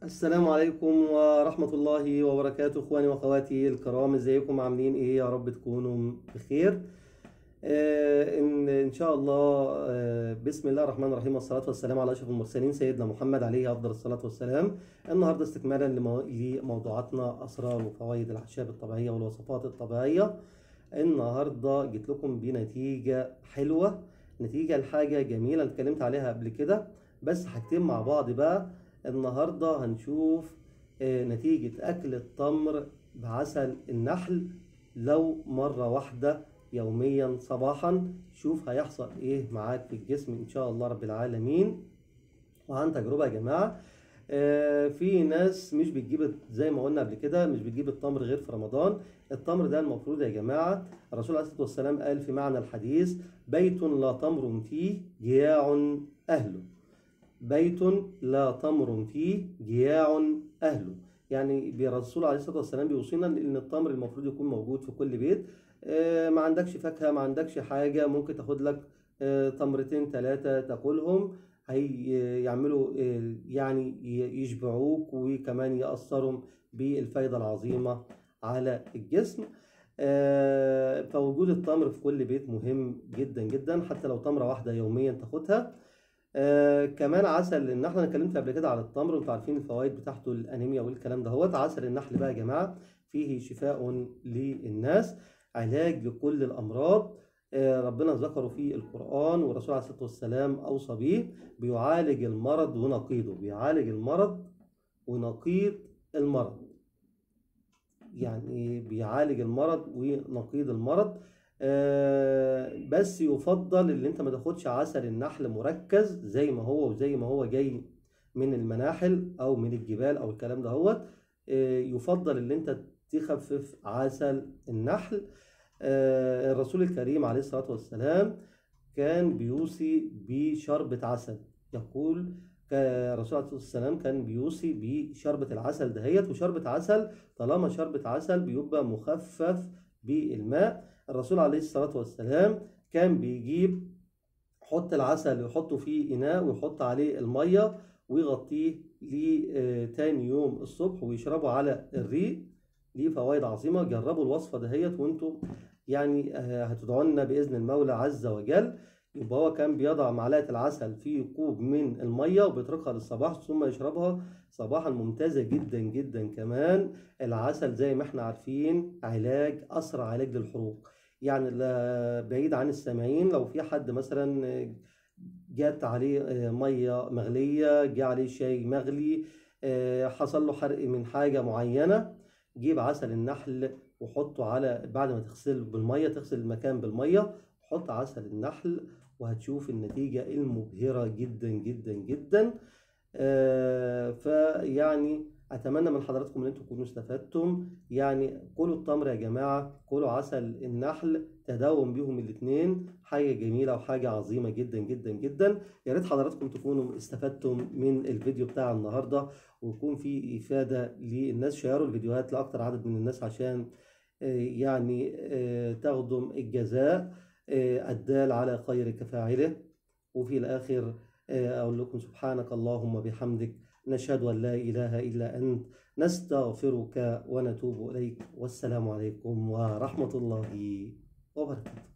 السلام عليكم ورحمة الله وبركاته اخواني واخواتي الكرام ازيكم عاملين ايه يا رب تكونوا بخير آه ان ان شاء الله آه بسم الله الرحمن الرحيم والصلاة والسلام على اشرف المرسلين سيدنا محمد عليه افضل الصلاة والسلام النهارده استكمالا لمو- لموضوعاتنا اسرار وفوائد الاعشاب الطبيعية والوصفات الطبيعية النهارده جيت لكم بنتيجة حلوة نتيجة لحاجة جميلة اتكلمت عليها قبل كده بس حاجتين مع بعض بقى النهارده هنشوف آه، نتيجة أكل التمر بعسل النحل لو مرة واحدة يوميا صباحا شوف هيحصل إيه معاك في الجسم إن شاء الله رب العالمين وعن تجربة يا جماعة آه، في ناس مش بتجيب زي ما قلنا قبل كده مش بتجيب التمر غير في رمضان التمر ده المفروض يا جماعة الرسول عليه الصلاة والسلام قال في معنى الحديث بيت لا تمر فيه جياع أهله بيت لا تمر فيه جياع أهله يعني الرسول عليه الصلاة والسلام بيوصينا إن التمر المفروض يكون موجود في كل بيت آه، ما عندكش فاكهة ما عندكش حاجة ممكن تاخد لك آه، تمرتين ثلاثة تاكلهم هيعملوا يعني ي- يشبعوك وكمان يأثروا بالفايدة العظيمة على الجسم آه، فوجود التمر في كل بيت مهم جدا جدا حتى لو تمرة واحدة يوميا تاخدها آه كمان عسل النحل انا اتكلمت قبل كده على التمر وانتوا عارفين الفوائد بتاعته الانيميا والكلام ده هو عسل النحل بقى يا جماعه فيه شفاء للناس علاج لكل الامراض آه ربنا ذكره في القران والرسول عليه الصلاه والسلام اوصى به بيعالج المرض ونقيضه بيعالج المرض ونقيض المرض يعني بيعالج المرض ونقيض المرض آه، بس يفضل ان انت ما تاخدش عسل النحل مركز زي ما هو وزي ما هو جاي من المناحل او من الجبال او الكلام ده هو يفضل ان انت تخفف عسل النحل آه، الرسول الكريم عليه الصلاة والسلام كان بيوصي بشربة عسل يقول كان الرسول عليه الصلاة والسلام كان بيوصي بشربة العسل دهيت وشربة عسل طالما شربة عسل بيبقى مخفف بالماء الرسول عليه الصلاة والسلام كان بيجيب يحط العسل يحطه في إناء ويحط عليه المية ويغطيه لتاني يوم الصبح ويشربه على الريق ليه فوائد عظيمة جربوا الوصفة دهيت وانتم يعني آه، هتدعوا لنا بإذن المولى عز وجل يبقى هو كان بيضع معلقة العسل في كوب من المية وبيتركها للصباح ثم يشربها صباحا ممتازة جدا جدا كمان العسل زي ما احنا عارفين علاج أسرع علاج للحروق يعني لا- بعيد عن السامعين لو في حد مثلا جات عليه آه، ميه مغليه جه عليه شاي مغلي آه، حصل له حرق من حاجه معينه جيب عسل النحل وحطه على بعد ما تغسل بالميه تغسل المكان بالميه حط عسل النحل وهتشوف النتيجه المبهره جدا جدا جدا آه، فيعني اتمنى من حضراتكم ان انتم تكونوا استفدتم يعني كلوا التمر يا جماعه كلوا عسل النحل تداوم بيهم الاثنين حاجه جميله وحاجه عظيمه جدا جدا جدا يا ريت حضراتكم تكونوا استفدتم من الفيديو بتاع النهارده ويكون في افاده للناس شيروا الفيديوهات لاكتر عدد من الناس عشان آه، يعني آه، تخدم الجزاء آه، الدال على خير كفاعله وفي الآخر آه، أقول لكم سبحانك اللهم بحمدك نشهد أن لا إله إلا أنت نستغفرك ونتوب إليك والسلام عليكم ورحمة الله وبركاته